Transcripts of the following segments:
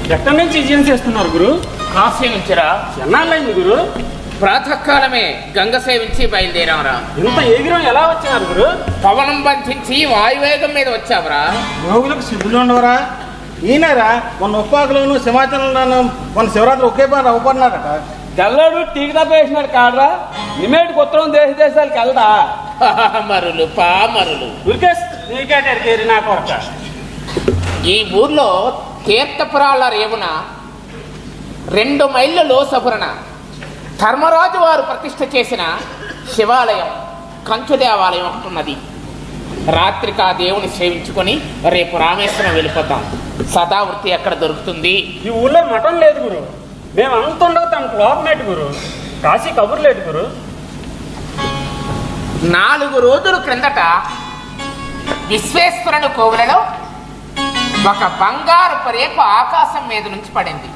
ఎక్కడి నుంచి విజయం చేస్తున్నారు గురు కాశీ నుంచిరా ఎన్నాళ్ళైంది గురు ప్రాతకాలమే గంగ సేవించి బయలుదేరాంరా ఇంత ఎగిరం ఎలా వచ్చినారు గురు పవనం బంధించి వాయువేగం మీద వచ్చావురా రోగులకు సిద్ధులు ఉండవరా ఈయనరా మొన్న ఉప్పాకులోను సింహాచలంలోను మొన్న శివరాత్రి ఒకే పాట అవుపడినారట గల్లాడు టీకి తప్ప వేసినాడు కాడరా నిమేటికి ఉత్తరం దేశ దేశాలకు వెళ్దా మరులు పామరులు గురికేష్ నీకేటారు కేరి నా కొరక ఈ ఊర్లో తీర్థపురాల రేవున రెండు మైళ్ళ లోసపురణ ధర్మరాజు వారు ప్రతిష్ఠ చేసిన శివాలయం కంచు దేవాలయం ఒకటి ఉన్నది రాత్రికి ఆ దేవుని సేవించుకొని రేపు రామేశ్వరం వెళ్ళిపోతాం సదావృత్తి ఎక్కడ దొరుకుతుంది ఈ ఊళ్ళో మటన్ లేదు గురు మేము అంత ఉండవు తనకు లోపమేటి గురు కాశీ కబుర్లేటు గురు నాలుగు రోజుల క్రిందట విశ్వేశ్వరుని కోవెలలో ఒక బంగారు రేపు ఆకాశం మీద నుంచి పడింది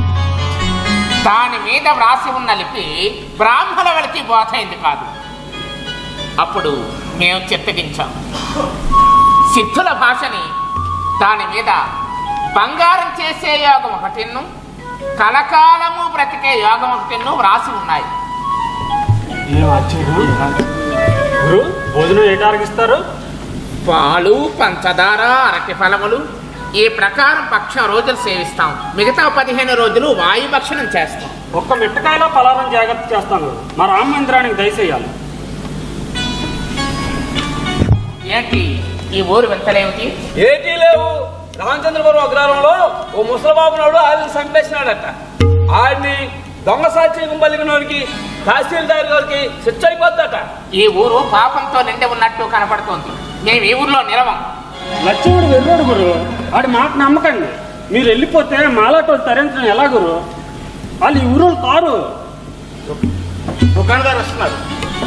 దాని మీద వ్రాసి ఉన్న లిపి బ్రాహ్మణ వాళ్ళకి బోధైంది కాదు అప్పుడు మేము చిత్తగించాం సిద్ధుల భాషని దాని మీద బంగారం చేసే యోగం ఒకటిన్ను కలకాలము బ్రతికే యోగం ఒకటిన్ను వ్రాసి ఉన్నాయి ఏం ఆశ్చర్యం గురు భోజనం ఏ టార్గిస్తారు పాలు పంచదార అరటి ఫలములు ఈ ప్రకారం పక్షం రోజులు సేవిస్తాం మిగతా పదిహేను రోజులు వాయు భక్షణం చేస్తాం ఒక్క మిట్టకాయలో పలారం జాగ్రత్త చేస్తాను మా రామ మందిరానికి దయచేయాలి ఏంటి ఈ ఊరు వింతలేమిటి ఏటీ లేవు రామచంద్రపురం అగ్రహారంలో ఓ ముసలబాబు నాడు ఆయన చంపేసినాడట ఆడిని దొంగ సాక్షి పలికినోడికి తహసీల్దార్ గారికి శిక్ష అయిపోద్దట ఈ ఊరు పాపంతో నిండి ఉన్నట్టు కనపడుతోంది మేము ఈ ఊర్లో నిలవం లక్ష్మణుడు వెళ్ళాడు గురు వాడి మాట నమ్మకండి మీరు వెళ్ళిపోతే మాలాటో తరించడం ఎలా గురు వాళ్ళు ఈ ఊరు కారు దుకాణదారు వస్తున్నారు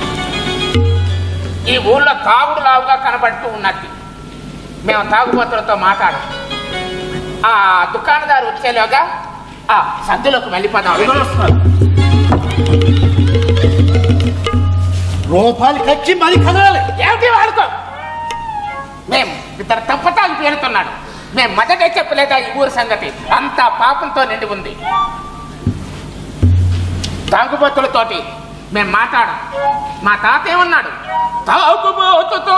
ఈ ఊర్లో తాగుడు లావుగా కనబడుతూ ఉన్నట్టు మేము తాగుబోతులతో మాట్లాడం ఆ దుకాణదారు వచ్చేలోగా ఆ సద్దులోకి వెళ్ళిపోదాం అందరూ వస్తున్నారు రూపాయలు ఖర్చి మరి కదలాలి ఏమిటి వాడుకో మేము ఇద్దరు తప్పతాలు పేరుతున్నాడు మేము మొదటే చెప్పలేదా ఈ ఊరి సంగతి అంతా పాపంతో నిండి ఉంది తాగుబోతులతోటి మేము మాట్లాడం మా తాత ఏమన్నాడు తాగుబోతుతో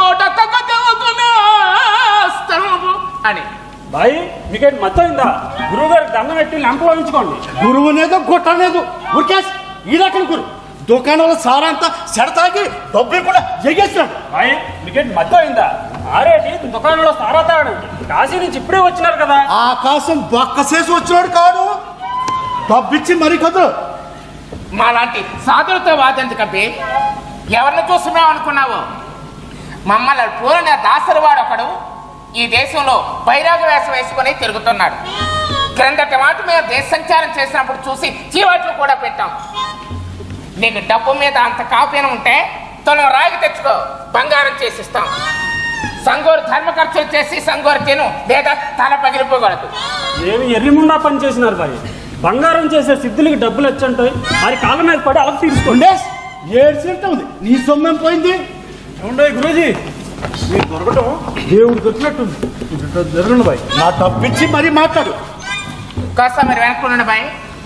అని బాయ్ మీకేంటి మత్తయిందా గురువు గారికి దండం పెట్టి లెంపలో ఉంచుకోండి గురువు అనేది గుట్టనేదు ఉరికేసి ఈ రకం గురు దుకాణంలో సారంతా సెడతాగి డబ్బులు కూడా ఎగేసినాడు బాయ్ మీకేంటి మత్తయిందా ఆరేటి దుకాణంలో సారా తాగడం కాశీ నుంచి ఇప్పుడే వచ్చినారు కదా ఆకాశం బొక్కసేసి వచ్చినాడు కాడు డబ్బిచ్చి మరి కదలు మాలాంటి సాధులతో వాదెందుకబ్బి ఎవరిని చూసి మేము అనుకున్నావు మమ్మల్ని పూర్ణ దాసరివాడు ఒకడు ఈ దేశంలో బైరాగ వేషం వేసుకొని తిరుగుతున్నాడు క్రిందటి మాట మేము దేశ సంచారం చేసినప్పుడు చూసి చీవాట్లు కూడా పెట్టాం నీకు డబ్బు మీద అంత కాపీన ఉంటే తను రాగి తెచ్చుకో బంగారం చేసిస్తాం సంగోరు ధర్మ ఖర్చులు చేసి సంగోరు తిను లేదా తల పగిలిపోగలదు ఏమి ఎర్రిముండా పని చేసినారు బాయ్ బంగారం చేసే సిద్ధులకి డబ్బులు వచ్చంటాయి మరి కాళ్ళ మీద పడి అలా తీసుకోండి ఉండే ఏడ్చినట్టు ఉంది నీ సొమ్మేం పోయింది ఉండే గురూజీ మీరు దొరకటం దేవుడు దొరికినట్టుంది జరగండి బాయ్ నా డబ్బిచ్చి మరీ మాట్లాడు కాస్త మీరు వెనక్కుండండి బాయ్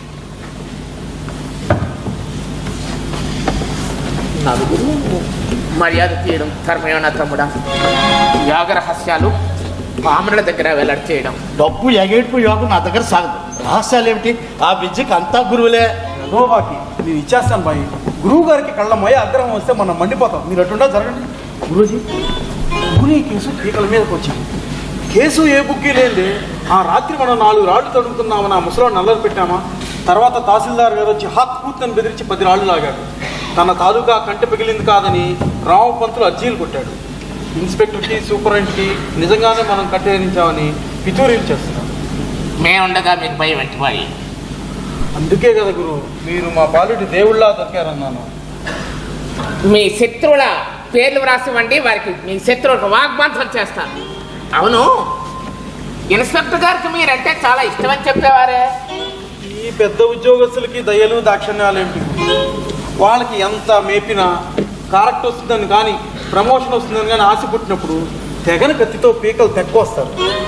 నలుగురు మర్యాద తీయడం ధర్మయోన తమ్ముడా యోగ రహస్యాలు పాముల దగ్గర వెల్లడి చేయడం డబ్బు ఎగేట్పు యోగం నా దగ్గర సాగదు రహస్యాలు ఏమిటి ఆ విద్యకి అంతా గురువులే గోవాకి నేను ఇచ్చేస్తాను బాయ్ గురువు గారికి కళ్ళ మొయ అగ్రహం వస్తే మనం మండిపోతాం మీరు అటుండా జరగండి గురూజీ గురి ఈ కేసు పీకల మీదకి వచ్చింది కేసు ఏ బుక్కి లేదే ఆ రాత్రి మనం నాలుగు రాళ్ళు తడుగుతున్నామని ఆ ముసలో నల్లరు పెట్టామా తర్వాత తహసీల్దార్ గారు వచ్చి హాత్ కూతని బెదిరించి పది రాళ్ళు లాగాడు తన తాలూకా కంటి పగిలింది కాదని రామపంతులు అర్జీలు కొట్టాడు ఇన్స్పెక్టర్కి సూపరింటెంట్కి నిజంగానే మనం కట్టేరించామని పితూరీలు చేస్తున్నాం మేముండగా మీకు భయం ఎట్టి బాయ్ అందుకే కదా గురు మీరు మా పాలిటి దేవుళ్ళ దొరికారన్నాను మీ శత్రువుల పేర్లు వ్రాసివ్వండి వారికి మీ శత్రువులకు వాగ్బంధం చేస్తాను అవును ఇన్స్పెక్టర్ గారికి మీరంటే చాలా ఇష్టమని చెప్పేవారే ఈ పెద్ద ఉద్యోగస్తులకి దయలు దాక్షిణ్యాలు ఏమిటి వాళ్ళకి ఎంత మేపినా కారెక్ట్ వస్తుందని కానీ ప్రమోషన్ వస్తుందని కానీ ఆశ పుట్టినప్పుడు తెగని కత్తితో పీకలు తెక్కొస్తారు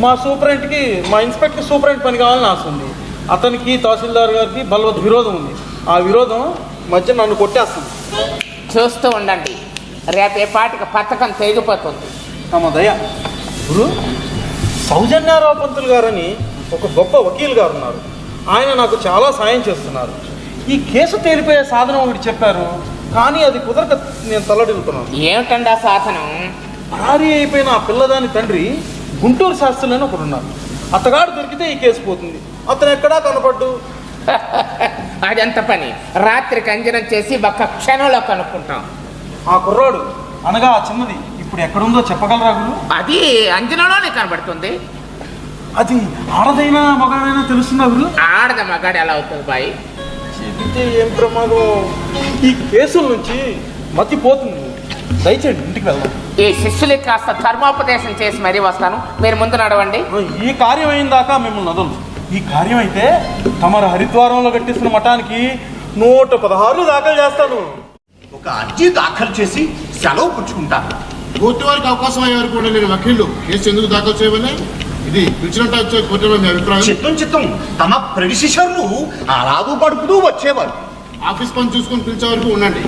మా సూపరింట్కి మా ఇన్స్పెక్టర్ సూపరింట్ పని కావాలని ఆశ ఉంది అతనికి తహసీల్దార్ గారికి బలవత్ విరోధం ఉంది ఆ విరోధం మధ్య నన్ను కొట్టేస్తుంది చూస్తూ ఉండండి రేపే పాటికి పథకం తెగిపోతుంది తమ దయ గురు సౌజన్యారావు పంతులు గారని ఒక గొప్ప వకీల్ గారు ఉన్నారు ఆయన నాకు చాలా సాయం చేస్తున్నారు ఈ కేసు తేలిపోయే సాధనం ఒకటి చెప్పారు కానీ అది కుదరక నేను తల్లడిల్లుతున్నాను ఏమిటండి ఆ సాధనం భారీ అయిపోయిన ఆ పిల్లదాని తండ్రి గుంటూరు శాస్త్రులు అని ఒకడు ఉన్నారు అతగాడు దొరికితే ఈ కేసు పోతుంది అతను ఎక్కడా కనపడ్డు అదెంత పని రాత్రికి అంజనం చేసి ఒక్క క్షణంలో కనుక్కుంటాం ఆ కుర్రాడు అనగా ఆ చిన్నది ఇప్పుడు ఎక్కడుందో చెప్పగలరా గురు అది అంజనంలోనే కనబడుతుంది అది ఆడదైనా మగదైనా తెలుస్తుందా గురు ఆడద మగాడు ఎలా అవుతుంది బాయ్ చెబితే ఏం ప్రమాదం ఈ కేసుల నుంచి మతి పోతుంది దయచేయండి ఇంటికి వెళ్దాం ఈ శిష్యులకి కాస్త ధర్మోపదేశం చేసి మరీ వస్తాను మీరు ముందు నడవండి ఈ కార్యం అయిన దాకా మిమ్మల్ని వదలను ఈ కార్యం అయితే తమరు హరిద్వారంలో కట్టిస్తున్న మఠానికి నూట పదహారులు దాఖలు చేస్తాను ఒక అర్జీ దాఖలు చేసి సెలవు పుచ్చుకుంటాను కోర్టు వారికి అవకాశం అయ్యే వరకు ఉండలేని వకీళ్లు కేసు ఎందుకు దాఖలు చేయమని ఇది పిలిచినట్టు వచ్చే కోర్టులో మీ అభిప్రాయం చిత్తం చిత్తం తమ ప్రెడిసిషర్లు అలాగూ పడుపుతూ వచ్చేవారు ఆఫీస్ పని చూసుకొని పిలిచే వరకు ఉండండి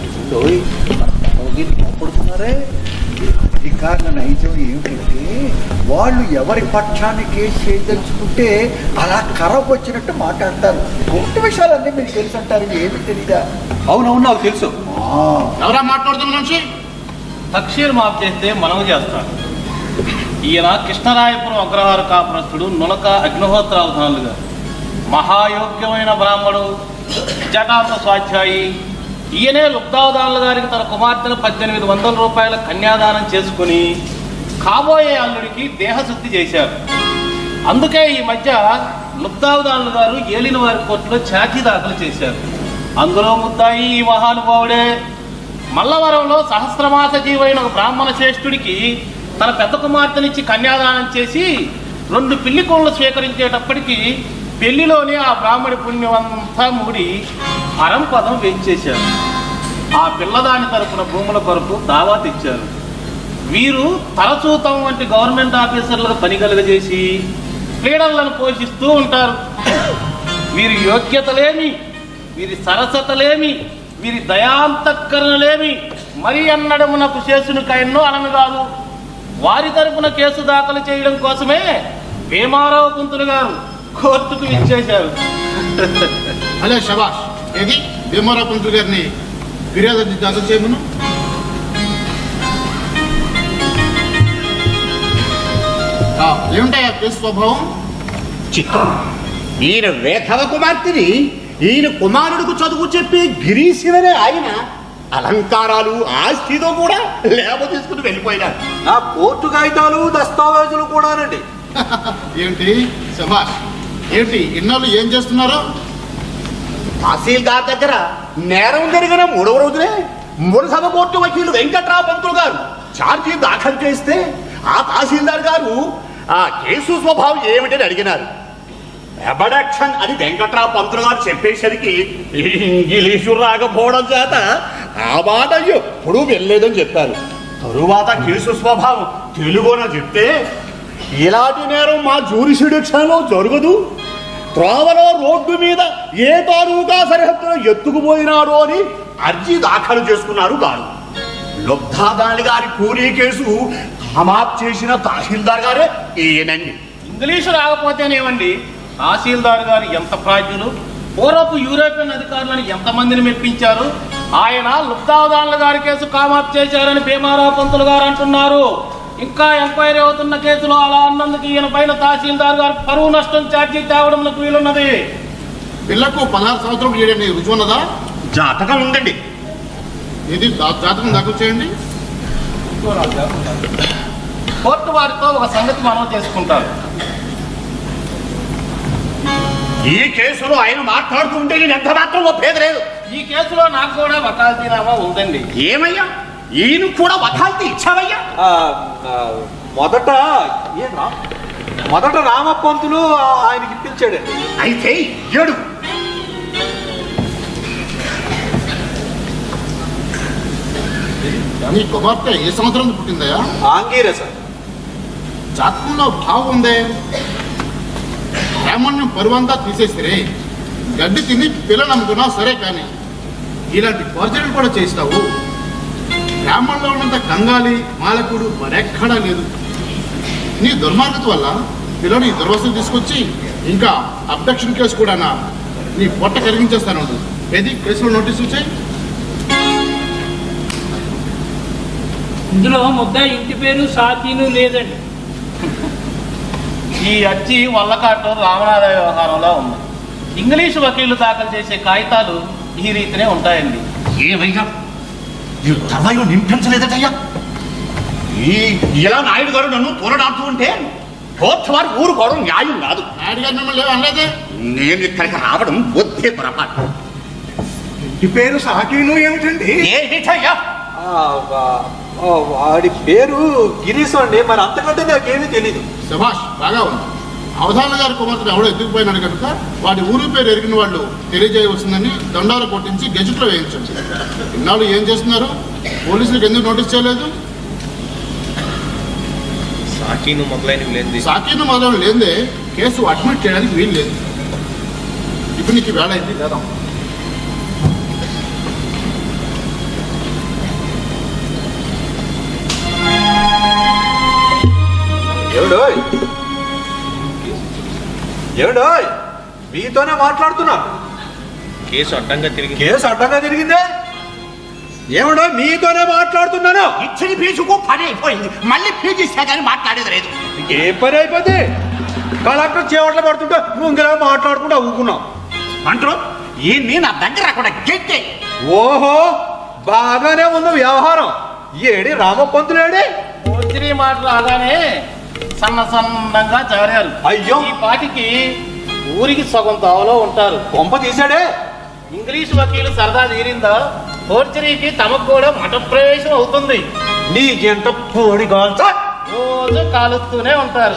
పడుతున్నారే అధికారుల నైజం ఏమిటంటే వాళ్ళు ఎవరి పక్షాన్ని కేసు చేయదలుచుకుంటే అలా కర్రకు వచ్చినట్టు మాట్లాడతారు కోర్టు విషయాలన్నీ మీకు తెలుసు అంటారు ఏమి తెలీదా అవునవును నాకు తెలుసు ఆ, ఎవరా మాట్లాడుతున్న మనిషి తక్షీర్ మాఫ్ చేస్తే మనవి చేస్తాడు ఈయన కృష్ణరాయపురం అగ్రహార కాపురస్తుడు నులక అగ్నిహోత్రావధానులు గారు మహాయోగ్యమైన బ్రాహ్మడు జటాంత స్వాధ్యాయి ఈయనే లుబ్దావధానుల గారికి తన కుమార్తెను పద్దెనిమిది వందల రూపాయల కన్యాదానం చేసుకుని కాబోయే అల్లుడికి దేహశుద్ధి చేశారు అందుకే ఈ మధ్య లుబ్దావధానులు గారు ఏలిన వారి కోర్టులో ఛాతీ దాఖలు చేశారు అందులో ముద్దాయి ఈ మహానుభావుడే మల్లవరంలో సహస్రమాస జీవైన ఒక బ్రాహ్మణ శ్రేష్ఠుడికి తన పెద్ద కుమార్తెనిచ్చి కన్యాదానం చేసి రెండు పిల్లి కోళ్ళు స్వీకరించేటప్పటికి పెళ్లిలోనే ఆ బ్రాహ్మడి పుణ్యం అంతా మూడి అరం పదం వేయించేశారు ఆ పిల్లదాని తరపున భూముల కొరకు దావా తెచ్చారు వీరు తలచూతం వంటి గవర్నమెంట్ ఆఫీసర్లకు పని కలుగజేసి క్రీడలను పోషిస్తూ ఉంటారు వీరి యోగ్యతలేమి వీరి సరసతలేమి వీరి దయాంతఃకరణలేమి మరి అన్నడమునకు చేసునికైన్నో అనను కాదు వారి తరపున కేసు దాఖలు చేయడం కోసమే భీమారావు కుంతులు గారు కోర్టుకు ఇచ్చేశారు అదే శబాష్ ఏది భీమారావు పంతులు గారిని ఫిర్యాదు దాఖలు చేయమను ఆ, ఏమిటాయా కేసు స్వభావం చిత్తం ఈయన వేధవ కుమార్తెని ఈయన కుమారుడికి చదువు చెప్పి గిరీశివనే ఆయన అలంకారాలు ఆస్తితో కూడా లేబ తీసుకుని వెళ్ళిపోయినారు నా కోర్టు కాగితాలు దస్తావేజులు కూడానండి ఏంటి శబాష్ ఏంటి ఇన్నాళ్ళు ఏం చేస్తున్నారు తహసీల్దార్ దగ్గర నేరం జరిగిన మూడవ రోజునే మురసభ కోర్టు వకీలు వెంకట్రావు పంతులు గారు ఛార్జీ దాఖలు చేస్తే ఆ తహసీల్దార్ గారు ఆ కేసు స్వభావం ఏమిటని అడిగినారు అబడక్షన్ అని వెంకట్రావు పంతులు గారు చెప్పేసరికి ఇంగ్లీషు రాకపోవడం చేత ఆ మాట ఎప్పుడూ వెళ్ళలేదని చెప్పారు తరువాత కేసు స్వభావం తెలుగున చెప్తే ఇలాంటి నేరం మా జ్యూరిసిడిక్షన్లో జరగదు త్రోవలో రోడ్డు మీద ఏ తాలూకా సరిహద్దులో ఎత్తుకుపోయినాడు అని అర్జీ దాఖలు చేసుకున్నారు గారు లుబ్ధాదాని గారి కూలీ కేసు హమాప్ చేసిన తహసీల్దార్ గారే ఈయనండి ఇంగ్లీషు రాకపోతేనేమండి తహసీల్దార్ గారు ఎంత ప్రాజ్ఞులు పూర్వపు యూరోపియన్ అధికారులను ఎంతమందిని మెప్పించారు ఆయన లుప్తావధానుల గారి కేసు కామాప్ చేశారని భీమారావు పంతులు గారు అంటున్నారు ఇంకా ఎంక్వైరీ అవుతున్న కేసులో అలా అన్నందుకు ఈయన పైన తహసీల్దార్ గారు పరువు నష్టం ఛార్జీ తేవడంలో వీలున్నది పిల్లకు పదహారు సంవత్సరం ఏడండి రుచి ఉన్నదా జాతకం ఉందండి ఇది దా- జాతకం దాఖలు చేయండి కోర్టు వారితో ఒక సంగతి మనం చేసుకుంటారు ఈ కేసులో ఆయన మాట్లాడుతుంటే నేను ఎంత మాత్రం ఒప్పేది లేదు ఈ కేసులో నాకు కూడా వకాల్తీనామా ఉందండి ఏమయ్యా ఈయన కూడా వకాల్తీ ఇచ్చావయ్యా ఆ, ఆ, మొదట ఏం రా మొదట రామపంతులు ఆ- ఆయనకి ఇప్పించాడండి అయితే ఏడు నీ కుమార్తె ఏ సంవత్సరం పుట్టిందయా ఆంగీరస జాతకంలో భావం ఉందే బ్రాహ్మణ్యం పరువంతా తీసేసిరే గడ్డి తిని పిల్లలు నమ్ముకున్నావు సరే కానీ ఇలాంటి పర్జనలు కూడా చేస్తావు బ్రాహ్మణంలో ఉన్నంత కంగాలి మాలకుడు మరెక్కడా లేదు నీ దుర్మార్గత వల్ల పిల్లలు ఈ దుర్వసలు తీసుకొచ్చి ఇంకా అబ్డక్షన్ కేసు కూడా నీ పొట్ట కరిగించేస్తాను ఏది కేసులో నోటీస్ వచ్చాయి ఇందులో ముద్ద ఇంటి పేరు సాతీను లేదండి ఈ అచ్చి వల్లకాటు రామనాథ వ్యవహారంలో ఉంది ఇంగ్లీష్ వకీలు దాఖలు చేసే కాగితాలు ఈ రీతినే ఉంటాయండి ఏమయ్యా ఈ తలలో నింపించలేదటయ్యా ఈ ఇలా నాయుడు గారు నన్ను తోలడాడుతూ ఉంటే కోర్టు వారు ఊరుకోవడం న్యాయం కాదు నాయుడు గారు మిమ్మల్ని అనలేదే నేను ఇక్కడికి రావడం వద్దే పొరపాటు ఈ పేరు సాకీను ఏమిటండి ఏమిటయ్యా ఆ, వా- ఆ, వాడి పేరు గిరీశం అండి మరి అంతకంటే నాకేమీ తెలీదు సుభాష్ బాగా ఉంది అవధాన గారి కుమార్తెను ఎవడో ఎత్తుకుపోయినాడు కనుక వాడి ఊరి పేరు ఎరిగిన వాళ్ళు తెలియజేయవలసిందని దండాలు కొట్టించి గెజెట్లో వేయించండి ఇన్నాళ్ళు ఏం చేస్తున్నారు పోలీసులకు ఎందుకు నోటీస్ చేయలేదు సాకీను మొదలైనవి లేనిది సాకీను మొదలు లేదే కేసు అడ్మిట్ చేయడానికి వీలు లేదు ఇప్పుడు నీకు వేళ అయింది లేదా ఏమిడోయ్ ఏమిడోయ్ మీతోనే మాట్లాడుతున్నా కేసు అడ్డంగా తిరిగి కేసు అడ్డంగా తిరిగిందే ఏమిడో మీతోనే మాట్లాడుతున్నాను ఇచ్చిన ఫీజుకు పని అయిపోయింది మళ్ళీ ఫీజు ఇస్తే కానీ మాట్లాడేది లేదు ఏ పని అయిపోతే కలెక్టర్ చేవట్ల పడుతుంటే నువ్వు ఇంకెలా మాట్లాడుకుంటా ఊకున్నావు అంటారు ఈ నా దగ్గర అక్కడ గెట్టే ఓహో బాగానే ఉంది వ్యవహారం ఏడి రామపంతులేడి పోచిరి మాట రాగానే సన్న సన్నంగా జారారు అయ్యో. ఈ పాటికి ఊరికి సగం తావలో ఉంటారు కొంప తీశాడే ఇంగ్లీష్ వకీలు సరదా తీరిందా ఫోర్జరీకి తమకు కూడా మఠ ప్రవేశం అవుతుంది నీకెంత పోడి గాల్చ రోజు కాలుస్తూనే ఉంటారు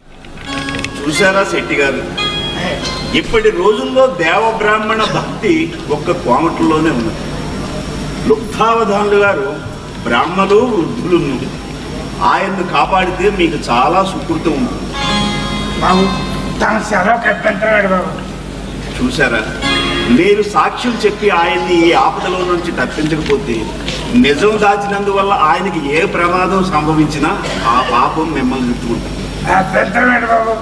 చూసారా శెట్టి గారు ఇప్పటి రోజుల్లో దేవ బ్రాహ్మణ భక్తి ఒక్క కోమటంలోనే ఉన్నది లుబ్ధావధానులు గారు బ్రాహ్మలు వృద్ధులు ఆయన్ను కాపాడితే మీకు చాలా సుకృతం ఉంటుంది బాబు తన సెలవుకి అభ్యంతరం బాబు చూసారా మీరు సాక్ష్యం చెప్పి ఆయన్ని ఈ ఆపదలో నుంచి తప్పించకపోతే నిజం దాచినందువల్ల ఆయనకి ఏ ప్రమాదం సంభవించినా ఆ పాపం మిమ్మల్ని చుట్టుకుంటుంది అభ్యంతరం బాబు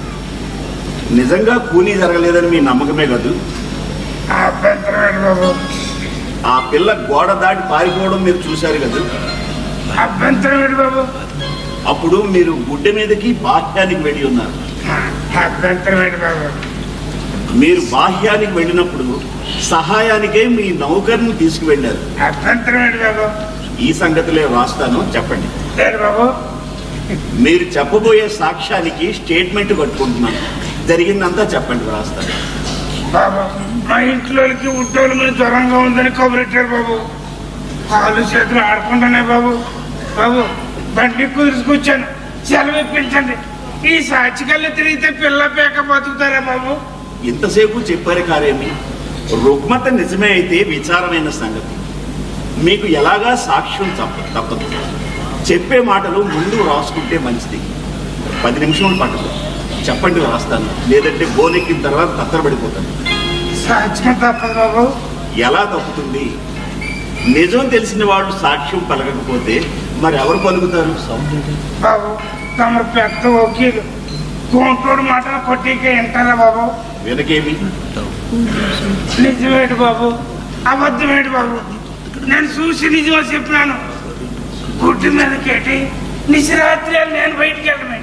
నిజంగా కూనీ జరగలేదని మీ నమ్మకమే కాదు అభ్యంతరం బాబు ఆ పిల్ల గోడ దాటి పారిపోవడం మీరు చూశారు కదా అభ్యంతరం బాబు అప్పుడు మీరు గుడ్డ మీదకి బాహ్యానికి వెళ్ళి ఉన్నారు అభ్యంతరం బాబు మీరు బాహ్యానికి వెళ్ళినప్పుడు సహాయానికే మీ నౌకర్ని తీసుకువెళ్ళారు అభ్యంతరం బాబు ఈ సంగతులే రాస్తాను చెప్పండి లేదు బాబు మీరు చెప్పబోయే సాక్ష్యానికి స్టేట్మెంట్ కట్టుకుంటున్నాను జరిగిందంతా చెప్పండి రాస్తాను బాబు మా ఇంట్లోకి ఉద్యోగుల మీద జ్వరంగా ఉందని కబురెట్టారు బాబు కాళ్ళు చేతులు ఆడుకుంటున్నాయి బాబు బాబు బండి కుదుర్చుకొచ్చాను సెలవు ఇప్పించండి ఈ సాక్షికల్ని తిరిగితే పిల్ల పేక బతుకుతారా బాబు ఇంతసేపు చెప్పారు కారేమి రుగ్మత నిజమే అయితే విచారమైన సంగతి మీకు ఎలాగా సాక్ష్యం తప్ప తప్పదు చెప్పే మాటలు ముందు రాసుకుంటే మంచిది పది నిమిషాలు పట్టదు చెప్పండి రాస్తాను లేదంటే బోనెక్కిన తర్వాత తత్తరపడిపోతాను సాక్ష్యం తప్పదు బాబు ఎలా తప్పుతుంది నిజం తెలిసిన వాళ్ళు సాక్ష్యం పలకకపోతే మరి ఎవరు పలుకుతారు బాబు తమ పెద్ద వకీలు కోంటోడు మాటలు కొట్టికే వింటారా బాబు వెనకేమి నిజమేడు బాబు అబద్ధమేడు బాబు నేను చూసి నిజమో చెప్పినాను గుడ్డు మీద కేటి నిశరాత్రి నేను బయటికి వెళ్ళమే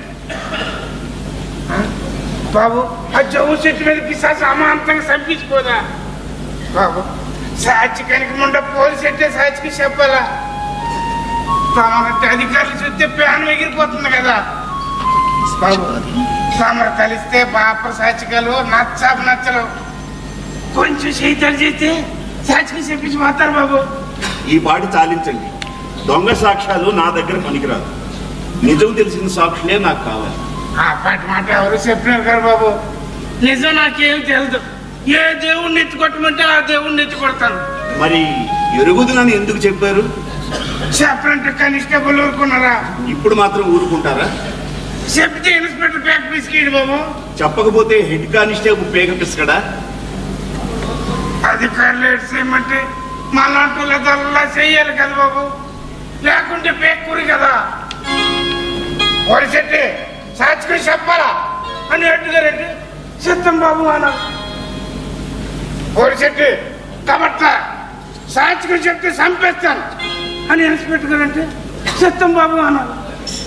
బాబు ఆ జవ్వు చెట్టు మీద పిశాసి అమాంతంగా చంపించుకోదా బాబు సాక్షి కనుక ముండ పోలీసు పెట్టే సాక్షికి చెప్పాలా తమరంటే అధికారులు చూస్తే ప్యాన్ ఎగిరిపోతుంది కదా బాబు తమరు కలిస్తే బాపర సాక్షికలు నచ్చాపు నచ్చలు కొంచెం శైతాలు చేస్తే సాక్షికి చెప్పించి పోతారు బాబు ఈ పాటి చాలించండి దొంగ సాక్ష్యాలు నా దగ్గర పనికిరాదు నిజం తెలిసిన సాక్షులే నాకు కావాలి ఆ పాటి మాట ఎవరు చెప్పినారు కదా బాబు నిజం నాకేం తెలియదు ఏ దేవుణ్ణి ఎత్తి కొట్టమంటే ఆ దేవుణ్ణి ఎత్తి కొడతాను మరి ఎరుగుదునని ఎందుకు చెప్పారు చెప్పనంటే కానిస్టేబుల్ ఊరుకున్నారా ఇప్పుడు మాత్రం ఊరుకుంటారా చెప్తే ఇన్స్పెక్టర్ బ్యాగ్ తీసుకెళ్ళి బాబు చెప్పకపోతే హెడ్ కానిస్టేబుల్ పేగ పిసకడా అధికారులు ఏడు చేయమంటే మళ్ళంటూళ్ళదల్లా చెయ్యాలి కదా బాబు లేకుంటే పేక్కూరి కదా వరిసెట్టి సాక్షికి చెప్పాలా అని అడ్డుగారంటే సిద్ధం బాబు అన్నారు వరిసెట్టి కబట్ల సాక్షికి చెప్తే చంపేస్తాను అని ఇన్స్పెక్టర్ గారు అంటే సిద్ధం బాబు అన్నారు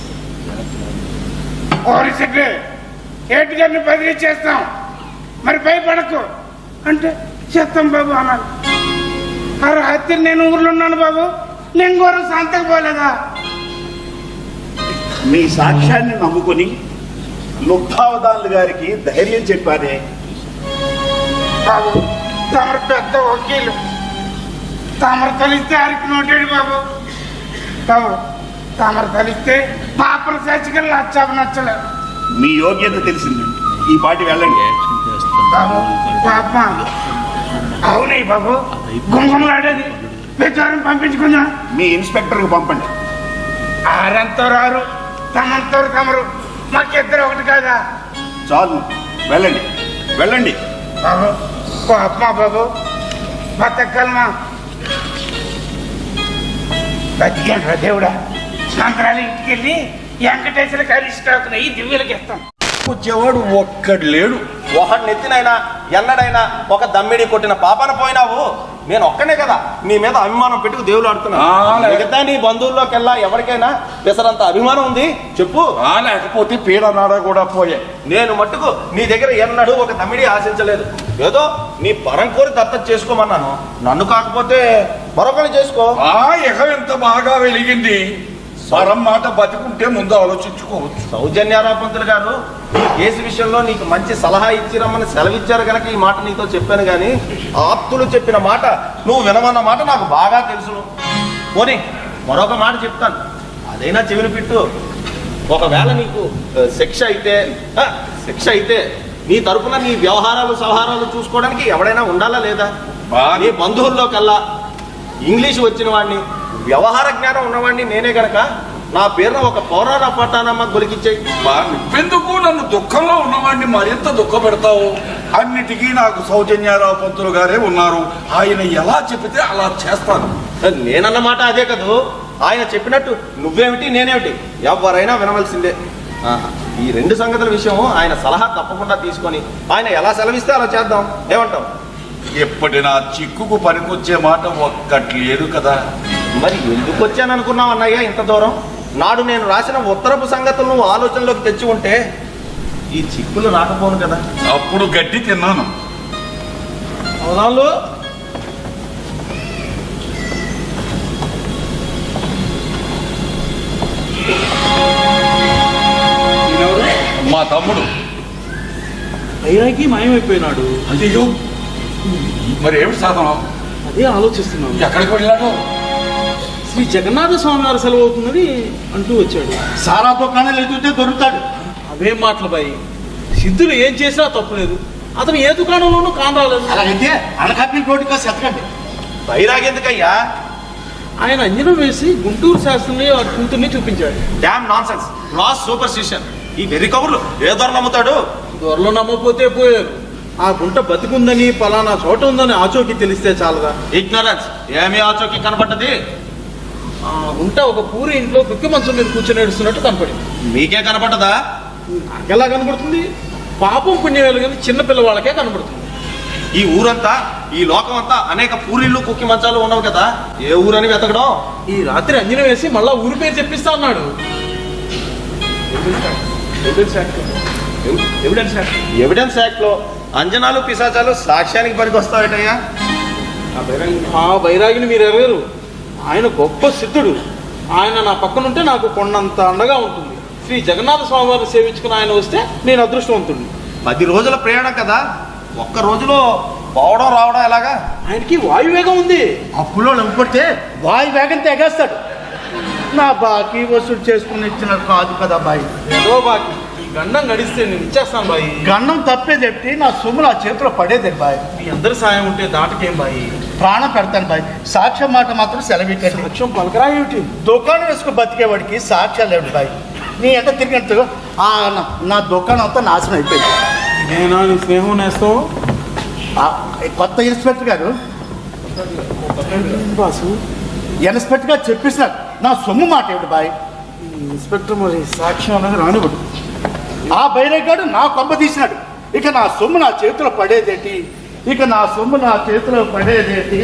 వరిసెట్టి ఏటు గారిని బదిలీ చేస్తాం మరి భయపడకు అంటే చిత్తం బాబు అన్నాడు ఆ రాత్రి నేను ఊర్లో ఉన్నాను బాబు నేను కూడా సంతకు పోలేదా మీ సాక్ష్యాన్ని నమ్ముకొని లుబ్ధావధానులు గారికి ధైర్యం చెప్పారే బాబు తమరు పెద్ద వకీలు తమరు తలిస్తే ఆరికి నోటాడు బాబు బాబు తమరు తలిస్తే పాపల చచ్చికలు నచ్చాపు నచ్చలేదు మీ యోగ్యత తెలిసిందండి ఈ పాటి వెళ్ళండి బాబు పాప అవునయ్య బాబు గుంగుమలాడేది విచారం పంపించుకుందా మీ ఇన్స్పెక్టర్కి పంపండి ఆరంతో రారు తమంతో తమరు మాకిద్దరు ఒకటి కాదా చాలు వెళ్ళండి వెళ్ళండి బాబు పాపమా బాబు బతకల్మా బతికాను దేవుడా సాయంత్రాలు ఇంటికి వెళ్ళి వెంకటేశ్వర కరిష్టాకుని ఈ దివ్యలకి ఇస్తాం వచ్చేవాడు ఒక్కడు లేడు ఒకటి నెత్తినైనా ఎన్నడైనా ఒక దమ్మిడి కొట్టిన పాపన పోయినావు నేను ఒక్కనే కదా నీ మీద అభిమానం పెట్టుకు దేవుడు ఆడుతున్నా ఆ, లే- మిగతా నీ బంధువుల్లోకెల్లా ఎవరికైనా పెసరంత అభిమానం ఉంది చెప్పు ఆ లేకపోతే పీడ నాడ కూడా పోయే నేను మట్టుకు నీ దగ్గర ఎన్నడూ ఒక దమ్మిడి ఆశించలేదు ఏదో నీ పరం కోరి దత్తత చేసుకోమన్నాను నన్ను కాకపోతే మరొకరిని చేసుకో ఆ ఇహ ఎంత బాగా వెలిగింది పరం మాట బతికుంటే ముందు ఆలోచించుకోవచ్చు సౌజన్యారావు పంతులు గారు ఈ కేసు విషయంలో నీకు మంచి సలహా ఇచ్చిరమ్మని సెలవిచ్చారు కనుక ఈ మాట నీతో చెప్పాను కానీ ఆప్తులు చెప్పిన మాట నువ్వు వినమన్న మాట నాకు బాగా తెలుసును పోనీ మరొక మాట చెప్తాను అదైనా చెవిని పెట్టు ఒకవేళ నీకు ఆ, శిక్ష అయితే ఆ, శిక్ష అయితే నీ తరపున నీ వ్యవహారాలు సవహారాలు చూసుకోవడానికి ఎవడైనా ఉండాలా లేదా బాగా- నీ బంధువుల్లో కల్లా ఇంగ్లీష్ వచ్చిన వాడిని వ్యవహార జ్ఞానం ఉన్నవాడిని నేనే గనక నా పేరున ఒక పౌరాణ పట్టానమ్మ గొలికిచ్చేయి బా నువ్వెందుకు నన్ను దుఃఖంలో ఉన్నవాడిని మరింత దుఃఖపెడతావు అన్నిటికీ నాకు సౌజన్యారావు పంతులు గారే ఉన్నారు ఆయన ఎలా చెబితే అలా చేస్తాను నేనన్న మాట అదే కదూ ఆయన చెప్పినట్టు నువ్వేమిటి నేనేమిటి ఎవరైనా వినవలసిందే ఆహా. ఈ రెండు సంగతుల విషయం ఆయన సలహా తప్పకుండా తీసుకొని ఆయన ఎలా సెలవిస్తే అలా చేద్దాం ఏమంటావు ఎప్పటి నా చిక్కుకు పనికొచ్చే మాట ఒక్కటి లేదు కదా మరి ఎందుకు వచ్చాను అనుకున్నావు అన్నయ్య ఇంత దూరం నాడు నేను రాసిన ఉత్తరపు సంగతులు నువ్వు ఆలోచనలోకి తెచ్చి ఉంటే ఈ చిక్కులు రాకపోను కదా అప్పుడు గడ్డి తిన్నాను అవధాన్లు ఈయనెవరు? మా తమ్ముడు వైరాగి మాయమైపోయినాడు అయ్యో మరి ఏమిటి సాధనం అదే ఆలోచిస్తున్నాను ఎక్కడికి వెళ్ళాడు శ్రీ జగన్నాథ స్వామి వారి సెలవు అవుతుందని అంటూ వచ్చాడు సారా దుకాణాలు ఎదుగుతే దొరుకుతాడు అవే మాటలు బాయి సిద్ధులు ఏం చేసినా తప్పులేదు అతను ఏ దుకాణంలోనూ కానరాలేదు అలాగైతే అనకాపి రోడ్డుగా సెతకండి వైరాగెందుకయ్యా ఆయన అంజనం వేసి గుంటూరు శాస్త్రిని ఆ కూతుర్ని చూపించాడు డ్యామ్ నాన్ సెన్స్ లాస్ సూపర్ స్టిషన్ ఈ వెర్రి కబుర్లు ఏ ధర నమ్ముతాడు దొరలో నమ్మపోతే పోయారు ఆ గుంట బతికుందని పలానా చోట ఉందని ఆచోకి తెలిస్తే చాలదా ఇగ్నరెన్స్ ఏమి ఆచోకి కనబడ్డది ఆ గుంట ఒక పూరి ఇంట్లో దుక్కి మంచం మీద కూర్చొని ఏడుస్తున్నట్టు కనపడింది మీకే కనపడ్డదా నాకెలా కనపడుతుంది పాపం పుణ్యం వెలుగని చిన్న పిల్లవాళ్ళకే కనపడుతుంది ఈ ఊరంతా ఈ లోకం అంతా అనేక పూరిళ్ళు కుక్కి మంచాలు ఉండవు కదా ఏ ఊరని వెతకడం ఈ రాత్రి అంజనం వేసి మళ్ళా ఊరి పేరు చెప్పిస్తా అన్నాడు ఎవిడెన్స్ యాక్ట్ లో అంజనాలు పిశాచాలు సాక్ష్యానికి పనికి వస్తాయటయ్యా ఆ బైరాగిని మీరు ఎరగరు ఆయన గొప్ప సిద్ధుడు ఆయన నా పక్కనుంటే నాకు కొండంత అండగా ఉంటుంది శ్రీ జగన్నాథ స్వామి వారిని సేవించుకుని ఆయన వస్తే నేను అదృష్టవంతుడిని పది రోజుల ప్రయాణం కదా ఒక్క రోజులో పోవడం రావడం ఎలాగా ఆయనకి వాయువేగం ఉంది అప్పులో నవ్వుకొడితే వాయు వేగం తెగేస్తాడు నా బాకీ వసూలు చేసుకుని ఇచ్చిన కాదు కదా బాయ్ ఏదో బాకి ఈ గండం గడిస్తే నేను ఇచ్చేస్తాను బాయి గన్నం తప్పే చెప్తే నా సొమ్ము నా చేతిలో పడేది బాయ్ మీ అందరి సాయం ఉంటే దాటకేం బాయి ప్రాణం పెడతాను బాయ్ సాక్ష్యం మాట మాత్రం సెలవిట్టండి సాక్ష్యం పలకరా ఏమిటి దుకాణం వేసుకు బతికేవాడికి సాక్ష్యాలు లేవు బాయ్ నీ ఎంత తిరిగినట్టు ఆ, నా- నా దుకాణం అంతా నాశనం అయిపోయింది నేనా నీ స్నేహం నేస్తాం ఆ, కొత్త ఇన్స్పెక్టర్ గారు బాసు ఇన్స్పెక్టర్ గారు చెప్పేసినారు నా సొమ్ము మాట ఏమిటి బాయ్ ఇన్స్పెక్టర్ మరి సాక్ష్యం అనేది రానివ్వడు ఆ బైరగాడు నా కొంప తీసినాడు ఇక నా సొమ్ము నా చేతిలో పడేదేటి ఇక నా సొమ్ము నా చేతిలో పడేదేటి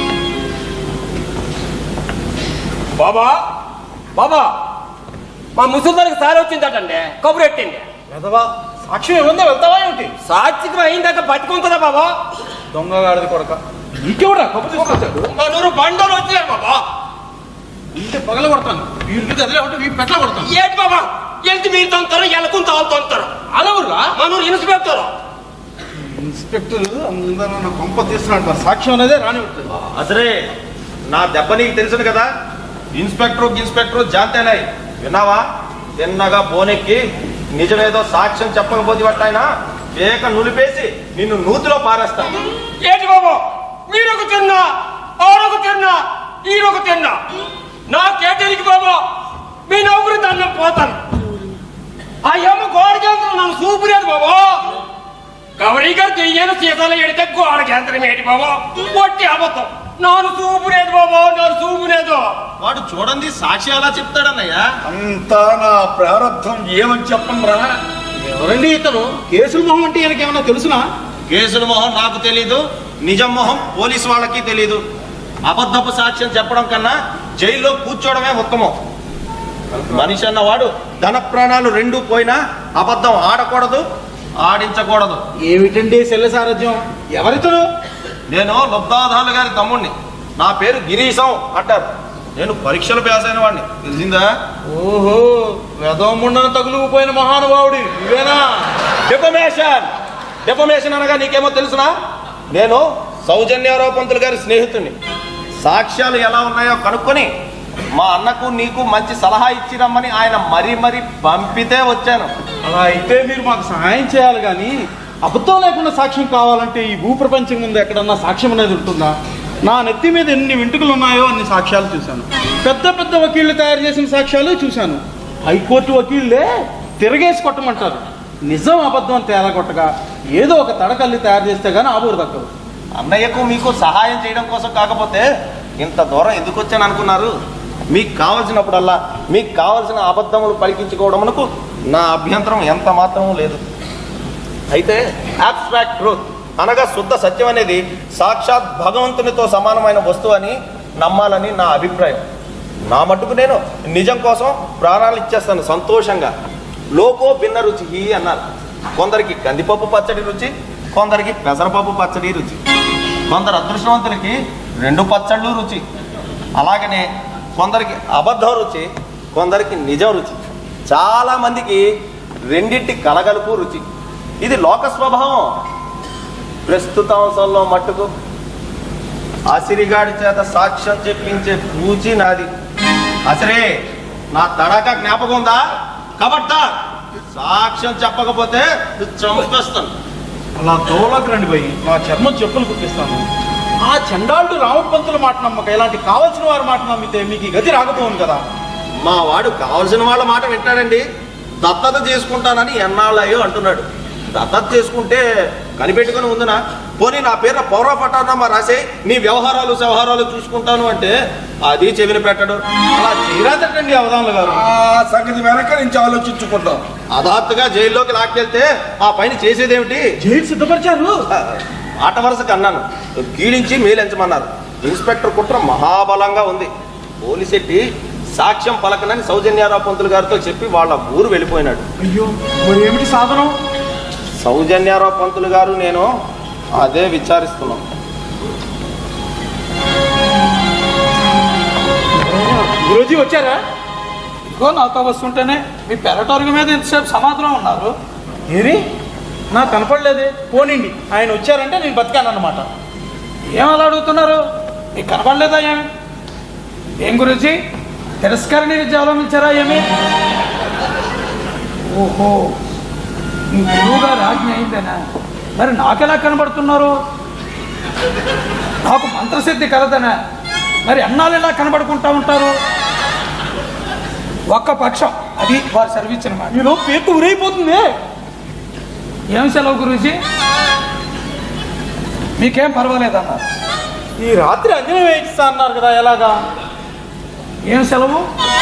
బాబా బాబా మా ముసలిదానికి సారి వచ్చిందటండి కబురు పెట్టింది వెదవా సాక్ష్యం ఏముందో వెళ్తావా ఏమిటి సాక్షికం అయిందాక బతికుంటుందా బాబా దొంగగాడిది కొడక నీకెవడా కబుర్ తీసుకొచ్చాడు మా నూరు బండలు వచ్చారు బాబా ఇంటి పగల కొడతాను వీళ్ళు గదిలే ఉంటే వీ పెట్ల కొడతాను ఏంటి బాబా ఏంటి మీరు తొంతారు ఎలకుని తాళ్ళు తొంతారు అలవురా మా నూరు ఇన్స్పెక్టర్ ఇన్స్పెక్టర్ అందరూ నా కొంప తీస్తున్నాడు మరి సాక్ష్యం అనేది రానివ్వట్లేదు అసలే నా దెబ్బ నీకు తెలుసును కదా ఇన్స్పెక్టర్ ఇన్స్పెక్టర్ జాంతేనాయ్ విన్నావా తిన్నగా బోనెక్కి నిజమేదో సాక్ష్యం చెప్పకపోతే వట్టాయన ఏక నులిపేసి నిన్ను నూతిలో పారేస్తా ఏంటి బాబు మీరొక తిన్నా ఆరొక తిన్నా ఈరొక తిన్నా నా కేటరికి బాబు మీ నౌకరి దాన్ని పోతాను ఆ ఏమో గోడ కేంద్రం నన్ను చూపులేదు బాబు గౌరీ గారు తెయ్యను సీతాలు ఎడితే గోడ కేంద్రం ఏంటి బాబు ఒట్టి అబద్ధం నాను చూపులేదు బాబు నాను చూపులేదు వాడు చూడండి సాక్షి ఎలా చెప్తాడన్నయ్యా అంతా నా ప్రారంధం ఏమని చెప్పండిరా ఎవరండి ఇతను కేసుల మొహం అంటే ఈయనకి ఏమన్నా తెలుసునా కేసుల మొహం నాకు తెలీదు నిజం మొహం పోలీసు వాళ్ళకి తెలీదు అబద్ధపు సాక్ష్యం చెప్పడం కన్నా జైల్లో కూర్చోవడమే ఉత్తమం మనిషి అన్నవాడు ధన ప్రాణాలు రెండు పోయినా అబద్ధం ఆడకూడదు ఆడించకూడదు ఏమిటండి శల్య సారథ్యం ఎవరితను నేను లుబ్దాధాలు గారి తమ్ముణ్ణి నా పేరు గిరీశం అంటారు నేను పరీక్షలు పాస్ అయిన వాడిని తెలిసిందా ఓహో వెదవముండను తగులుకుపోయిన మహానుభావుడి నువ్వేనా డెఫమేషన్ డెఫమేషన్ అనగా నీకేమో తెలుసునా నేను సౌజన్యారావు పంతులు గారి స్నేహితుడిని సాక్ష్యాలు ఎలా ఉన్నాయో కనుక్కొని మా అన్నకు నీకు మంచి సలహా ఇచ్చిరమ్మని ఆయన మరీ మరీ పంపితే వచ్చాను అలా అయితే మీరు మాకు సహాయం చేయాలి కానీ అబద్ధం లేకుండా సాక్ష్యం కావాలంటే ఈ భూప్రపంచం ముందు ఎక్కడన్నా సాక్ష్యం అనేది ఉంటుందా నా నెత్తి మీద ఎన్ని వెంట్రుకలు ఉన్నాయో అన్ని సాక్ష్యాలు చూశాను పెద్ద పెద్ద వకీళ్ళు తయారు చేసిన సాక్ష్యాలు చూశాను హైకోర్టు వకీళ్ళే తిరగేసి కొట్టమంటారు నిజం అబద్ధం తేలగొట్టగా ఏదో ఒక తడకల్లి తయారు చేస్తే గానీ ఆబూరు దక్కదు అన్నయ్యకు మీకు సహాయం చేయడం కోసం కాకపోతే ఇంత దూరం ఎందుకు వచ్చాను అనుకున్నారు మీకు కావలసినప్పుడల్లా మీకు కావలసిన అబద్ధములు పలికించుకోవడమునకు నా అభ్యంతరం ఎంత మాత్రమూ లేదు అయితే అబ్స్ట్రాక్ట్ ట్రూత్ అనగా శుద్ధ సత్యం అనేది సాక్షాత్ భగవంతునితో సమానమైన వస్తువు అని నమ్మాలని నా అభిప్రాయం నా మట్టుకు నేను నిజం కోసం ప్రాణాలు ఇచ్చేస్తాను సంతోషంగా లోకో భిన్న రుచి అన్నారు కొందరికి కందిపప్పు పచ్చడి రుచి కొందరికి పెసరపప్పు పచ్చడి రుచి కొందరు అదృష్టవంతులకి రెండు పచ్చళ్ళు రుచి అలాగనే కొందరికి అబద్ధం రుచి కొందరికి నిజం రుచి చాలా మందికి రెండింటి కలగలుపు రుచి ఇది లోక స్వభావం ప్రస్తుత అంశంలో మట్టుకు అసిరిగాడి చేత సాక్ష్యం చెప్పించే పూచి నాది అసరే నా తడాక జ్ఞాపకం ఉందా కబడ్డా సాక్ష్యం చెప్పకపోతే చంపేస్తాను అలా తోలకు రండి పోయి నా చర్మం చెప్పులు కుట్టిస్తాను ఆ చండాలుడు రామపంతుల మాట నమ్మక ఇలాంటి కావలసిన వారి మాట నమ్మితే మీకు ఈ గతి రాకపోను కదా మా వాడు కావాల్సిన వాళ్ళ మాట వింటాడండి దత్తత చేసుకుంటానని ఎన్నాళ్ళయ్యో అంటున్నాడు దత్తత చేసుకుంటే కనిపెట్టుకుని ఉందినా పోనీ నా పేరున పౌర పట్టానమ్మా రాసే నీ వ్యవహారాలు వ్యవహారాలు చూసుకుంటాను అంటే అది చెవిని పెట్టడు అలా చేయరాదటండి అవధానులు గారు ఆ సంగతి వెనక నుంచి ఆలోచించుకుందాం హఠాత్తుగా జైల్లోకి లాక్కెళ్తే ఆ పైన చేసేదేమిటి జైలు సిద్ధపరిచారు ఆట వరుసకు అన్నాను కీడించి మేలించమన్నారు ఇన్స్పెక్టర్ కుట్ర మహాబలంగా ఉంది పోలీసెట్టి సాక్ష్యం పలకనని సౌజన్యారావు పంతులు గారితో చెప్పి వాళ్ళ ఊరు వెళ్ళిపోయినాడు అయ్యో మరి ఏమిటి సాధనం సౌజన్యారావు పంతులు గారు నేను అదే విచారిస్తున్నాం గురూజీ వచ్చారా ఇదిగో నాతో వస్తుంటేనే మీ పెరటరుగు మీద ఇంతసేపు సమాధానం ఉన్నారు ఏరి నాకు కనపడలేదే పోనండి ఆయన వచ్చారంటే నేను బతికాను అన్నమాట ఏం అలా అడుగుతున్నారు మీకు కనపడలేదా ఏమి ఏం గురించి తిరస్కరణ విద్య అవలంబించారా ఏమి ఓహో మీ గురువు గారు ఆజ్ఞ అయిందేనా మరి నాకెలా కనబడుతున్నారు నాకు మంత్రసిద్ధి కలదనా మరి అన్నాళ్ళు ఎలా కనబడుకుంటా ఉంటారు ఒక్క పక్షం అది అది వారు సెలవు ఇచ్చిన మాట మీరు పేరు ఊరైపోతుంది ఏం సెలవు గురూజీ మీకేం పర్వాలేదన్నారు ఈ రాత్రి అంజనం వేయిస్తా అన్నారు కదా ఎలాగా ఏం సెలవు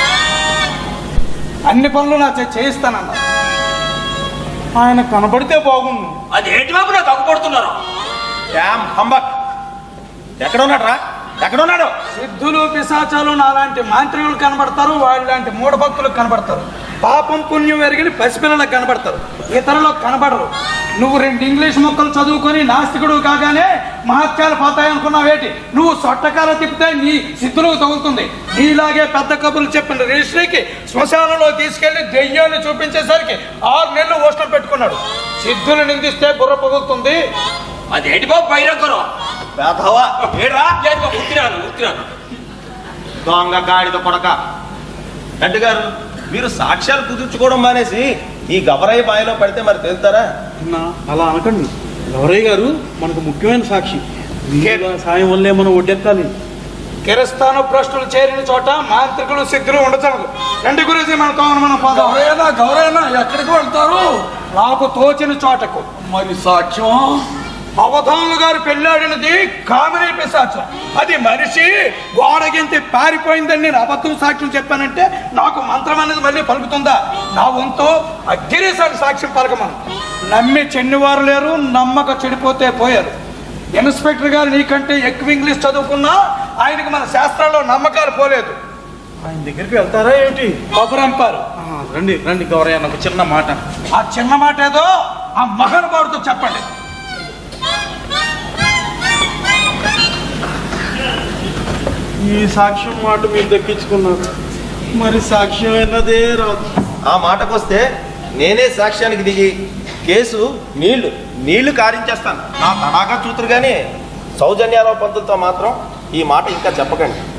అన్ని పనులు నా చే- చేయిస్తానన్నారు ఆయన కనబడితే బాగుండు అది ఏంటి బాబు నాకు తగ్గుపడుతున్నారు డ్యామ్ హంబక్ ఎక్కడ ఉన్నాడు రా ఎక్కడ ఉన్నాడు సిద్ధులు పిశాచాలు నాలాంటి మాంత్రికులు కనబడతారు వాళ్ళలాంటి మూఢ భక్తులకు కనబడతారు పాపం పుణ్యం ఎరిగిన పసిపిల్లలకు కనబడతారు ఇతరులకు కనబడరు నువ్వు రెండు ఇంగ్లీష్ మొక్కలు చదువుకొని నాస్తికుడు కాగానే మహత్యాలు పోతాయనుకున్నావేటి నువ్వు సొట్టకాల తిప్పితే నీ సిద్ధులకు తగులుతుంది నీలాగే పెద్ద కబుర్లు చెప్పిన రిజిస్ట్రీకి శ్మశానంలో తీసుకెళ్లి దెయ్యాన్ని చూపించేసరికి ఆరు నెలలు ఓష్టం పెట్టుకున్నాడు సిద్ధులు నిందిస్తే బుర్ర పగులుతుంది అదేంటి బాబు బైరంగరం వేధవా ఏడ్రా ఉత్తినాను ఉత్తినాను దొంగ గాడిద కొడక రెడ్డి గారు మీరు సాక్ష్యాలు కుదుర్చుకోవడం మానేసి ఈ గబరయ్య బాయిలో పడితే మరి తెలుతారా అన్నా అలా అనకండి గౌరయ్య గారు మనకు ముఖ్యమైన సాక్షి మీ సాయం వల్లే మనం ఒడ్డెక్కాలి కిరస్థాను భ్రష్టులు చేరిన చోట మాంత్రికులు సిద్ధులు ఉండచలదు రెండు గురించి మన తోమను మనం పోదాం గౌరయ్యనా గౌరయ్యనా ఎక్కడికి వెళ్తారు నాకు తోచిన చోటకు మరి సాక్ష్యం అవధానులు గారు పెళ్ళాడినది కామినీ పిశాచం అది మనిషి గోడగింతి పారిపోయిందని నేను అబద్ధం సాక్ష్యం చెప్పానంటే నాకు మంత్రం అనేది మళ్ళీ పలుకుతుందా నా వంతు అగ్గిరేసారి సాక్ష్యం పలకమను నమ్మి చెన్నివారు లేరు నమ్మక చెడిపోతే పోయారు ఇన్స్పెక్టర్ గారు నీకంటే ఎక్కువ ఇంగ్లీష్ చదువుకున్నా ఆయనకి మన శాస్త్రాల్లో నమ్మకాలు పోలేదు ఆయన దగ్గరికి వెళ్తారా ఏమిటి కబురంపారు ఆ, రండి రండి గౌరయ్య నాకు చిన్న మాట ఆ చిన్న మాట ఏదో ఆ మహానుభావుడితో చెప్పండి ఈ సాక్ష్యం మాట మీరు దక్కించుకున్నారు మరి సాక్ష్యం అన్నదే రాదు ఆ మాటకొస్తే నేనే సాక్ష్యానికి దిగి కేసు నీళ్లు నీళ్లు కారించేస్తాను నా తడాగా చూతురు కానీ సౌజన్యారావు పంతులతో మాత్రం ఈ మాట ఇంకా చెప్పకండి